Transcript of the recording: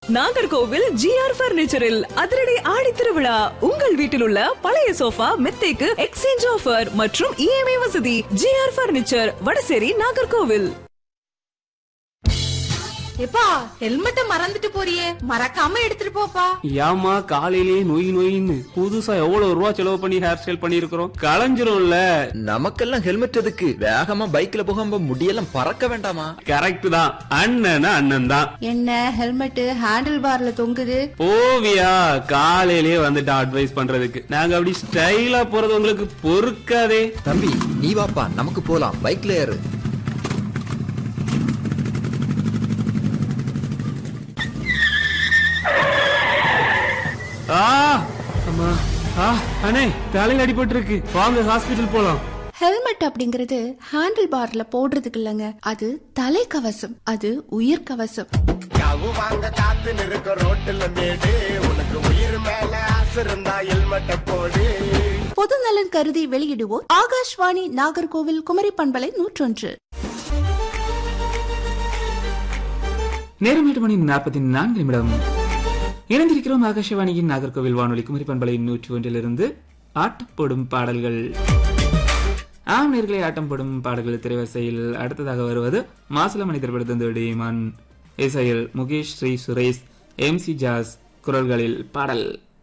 Nagercoil GR பர்னிச்சரில் அதிரடி ஆடி திருவிழா உங்கள் வீட்டில் உள்ள பழைய சோஃபா மெத்தைக்கு எக்ஸ்சேஞ்ச் ஆஃபர் மற்றும் இஎம்ஐ வசதி ஜிஆர் பர்னிச்சர் வடசேரி நாகர்கோவில் எப்பா ஹெல்மெட்ட மறந்துட்டு போறியே மறக்காம எடுத்துட்டு போப்பா ஏமா காலையிலேயே நொய் நொயின்னு புதுசா எவ்வளவு ரூபா செலவு பண்ணி ஹேர் ஸ்டைல் பண்ணிருக்கிறோம் களைஞ்சிரும்ல நமக்கெல்லாம் ஹெல்மெட் எதுக்கு வேகமா பைக்ல போகாம முடியெல்லாம் பறக்க வேண்டாமா கரெக்ட் தான் அண்ணன் அண்ணன் தான் என்ன ஹெல்மெட் ஹேண்டில் பார்ல தொங்குது ஓவியா காலையிலேயே வந்துட்டு அட்வைஸ் பண்றதுக்கு நாங்க அப்படி ஸ்டைலா போறது உங்களுக்கு பொறுக்காதே தம்பி நீ வாப்பா நமக்கு போலாம் பைக்ல ஏறு ஆ அம்மா ஆ அண்ணே தலையில அடிபட்டு இருக்கு வாங்க ஹாஸ்பிடல் போலாம் ஹெல்மெட் அப்படிங்கறது ஹேண்டில் பார்ல போடுறதுக்கு இல்லங்க அது தலைக்கவசம் அது உயிர் கவசம் யாவு வாங்க காத்து நிற்க ரோட்டுல மேடு உனக்கு உயிர் மேல ஆசை இருந்தா ஹெல்மெட்ட போடு பொது நலன் கருதி வெளியிடுவோர் ஆகாஷ்வாணி நாகர்கோவில் குமரி பண்பலை நூற்றொன்று நேரம் எட்டு மணி நாற்பத்தி நான்கு நிமிடம் இணைந்திருக்கிறோம் ஆகாஷவாணியின் நாகர்கோவில் வானொலி குமரி பண்பலை நூற்றி ஒன்றிலிருந்து ஆட்டம் போடும் பாடல்கள் ஆம் நேர்களை ஆட்டம் போடும் பாடல்கள் திரைவரிசையில் அடுத்ததாக வருவது மாசல மனிதர் படுத்தந்தோடி மண் இசையில் முகேஷ் ஸ்ரீ சுரேஷ் எம் சி ஜாஸ் குரல்களில் பாடல்